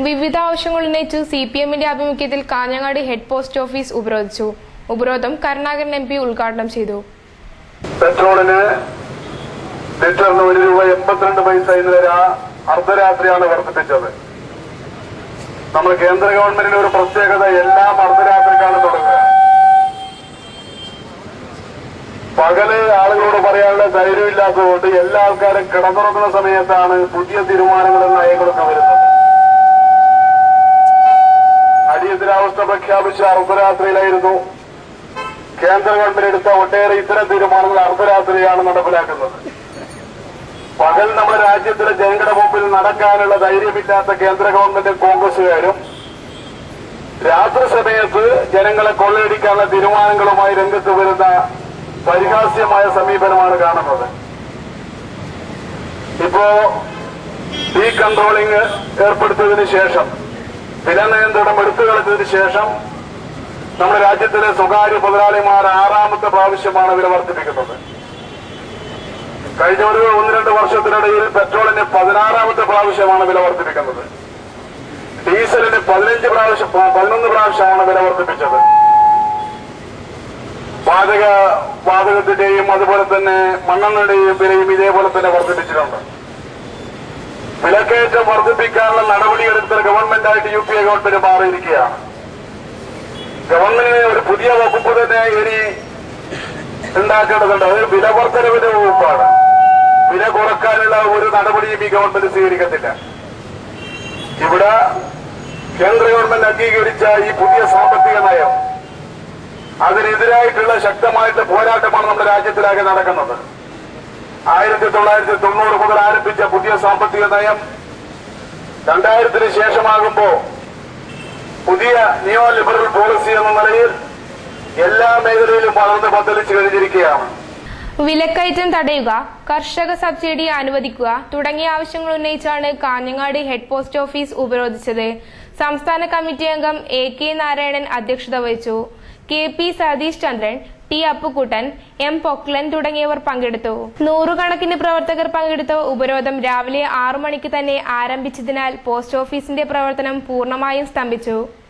വിവിധ ആവശ്യങ്ങൾ ഉന്നയിച്ച് സി പി എമ്മിന്റെ ആഭിമുഖ്യത്തിൽ കാഞ്ഞങ്ങാട് ഹെഡ് പോസ്റ്റ് ഓഫീസ് ഉപരോധിച്ചു ഉപരോധം കരുണാകരൻ എം പി ഉദ്ഘാടനം ചെയ്തു പെട്രോളിന് ലിറ്ററിന് ഒരു രൂപ എൺപത്തിരണ്ട് പൈസ ഇന്നലെ രാ- അർദ്ധരാത്രിയാണ് വർദ്ധിപ്പിച്ചത് നമ്മൾ കേന്ദ്ര ഗവൺമെന്റിന്റെ ഒരു പ്രത്യേകത എല്ലാം അർദ്ധരാത്രിക്കാണ് തുടങ്ങുക പകല് ആളുകളോട് പറയാനുള്ള ധൈര്യമില്ലാത്തതുകൊണ്ട് എല്ലാ ആൾക്കാരും കിടന്നുറങ്ങുന്ന സമയത്താണ് പുതിയ തീരുമാനങ്ങളും നയങ്ങളൊക്കെ വരുന്നത് അടിയന്തരാവസ്ഥ പ്രഖ്യാപിച്ച അർദ്ധരാത്രിയിലായിരുന്നു കേന്ദ്ര ഗവൺമെന്റ് എടുത്ത ഒട്ടേറെ ഇത്തരം തീരുമാനങ്ങൾ അർദ്ധരാത്രിയാണ് നടപ്പിലാക്കുന്നത് പകൽ നമ്മുടെ രാജ്യത്തിലെ ജനങ്ങളുടെ മുമ്പിൽ നടക്കാനുള്ള ധൈര്യമില്ലാത്ത കേന്ദ്ര ഗവൺമെന്റും കോൺഗ്രസുകാരും രാത്രി സമയത്ത് ജനങ്ങളെ കൊള്ളയടിക്കാനുള്ള തീരുമാനങ്ങളുമായി രംഗത്ത് വരുന്ന പരിഹാസ്യമായ സമീപനമാണ് കാണുന്നത് ഇപ്പോ ഡീ കൺട്രോളിംഗ് ഏർപ്പെടുത്തിയതിനു ശേഷം വില നിയന്ത്രണം എടുത്തു കളഞ്ഞതിനു ശേഷം നമ്മുടെ രാജ്യത്തിലെ സ്വകാര്യ മുതലാളിമാർ ആറാമത്തെ പ്രാവശ്യമാണ് വില വർദ്ധിപ്പിക്കുന്നത് കഴിഞ്ഞ ഒരു ഒന്ന് രണ്ട് വർഷത്തിനിടയിൽ പെട്രോളിന് പതിനാറാമത്തെ പ്രാവശ്യമാണ് വില വർദ്ധിപ്പിക്കുന്നത് ഡീസലിന് പതിനഞ്ച് പ്രാവശ്യം പതിനൊന്ന് പ്രാവശ്യമാണ് വില വർദ്ധിപ്പിച്ചത് വാതക വാതകത്തിന്റെയും അതുപോലെ തന്നെ മണ്ണെണ്ണയുടെയും വിലയും ഇതേപോലെ തന്നെ വർദ്ധിപ്പിച്ചിട്ടുണ്ട് വിലക്കയറ്റം വർദ്ധിപ്പിക്കാനുള്ള നടപടിയെടുത്ത ഗവൺമെന്റായിട്ട് യു പി എ ഗവൺമെന്റ് മാറിയിരിക്കുകയാണ് ഗവൺമെന്റിന് ഒരു പുതിയ വകുപ്പ് തന്നെ ഇനി ഉണ്ടാക്കേണ്ടതുണ്ട് അത് വില വർധനവിന്റെ വകുപ്പാണ് വില കുറക്കാനുള്ള ഒരു നടപടിയും ഈ ഗവൺമെന്റ് സ്വീകരിക്കത്തില്ല ഇവിടെ കേന്ദ്ര ഗവൺമെന്റ് അംഗീകരിച്ച ഈ പുതിയ സാമ്പത്തിക നയം അതിനെതിരായിട്ടുള്ള ശക്തമായിട്ട് പോരാട്ടമാണ് നമ്മുടെ രാജ്യത്തിലാകെ നടക്കുന്നത് ആയിരത്തി തൊള്ളായിരത്തി തൊണ്ണൂറ് മുതൽ ആരംഭിച്ച പുതിയ സാമ്പത്തിക നയം രണ്ടായിരത്തിന് ശേഷമാകുമ്പോ പുതിയ നിയോ ലിബറൽ പോളിസി എന്ന നിലയിൽ എല്ലാ മേഖലയിലും വളർന്ന് പന്തലിച്ചു കഴിഞ്ഞിരിക്കുകയാണ് വിലക്കയറ്റം തടയുക കർഷക സബ്സിഡി അനുവദിക്കുക തുടങ്ങിയ ആവശ്യങ്ങൾ ഉന്നയിച്ചാണ് കാഞ്ഞങ്ങാട് ഹെഡ് പോസ്റ്റ് ഓഫീസ് ഉപരോധിച്ചത് സംസ്ഥാന കമ്മിറ്റി അംഗം എ കെ നാരായണൻ അധ്യക്ഷത വഹിച്ചു K P Satheesh Chandran T Appukuttan M Poklan തുടങ്ങിയവർ പങ്കെടുത്തു നൂറുകണക്കിന് പ്രവർത്തകർ പങ്കെടുത്ത ഉപരോധം രാവിലെ ആറു മണിക്ക് തന്നെ ആരംഭിച്ചതിനാൽ പോസ്റ്റ് ഓഫീസിന്റെ പ്രവർത്തനം പൂർണ്ണമായും സ്തംഭിച്ചു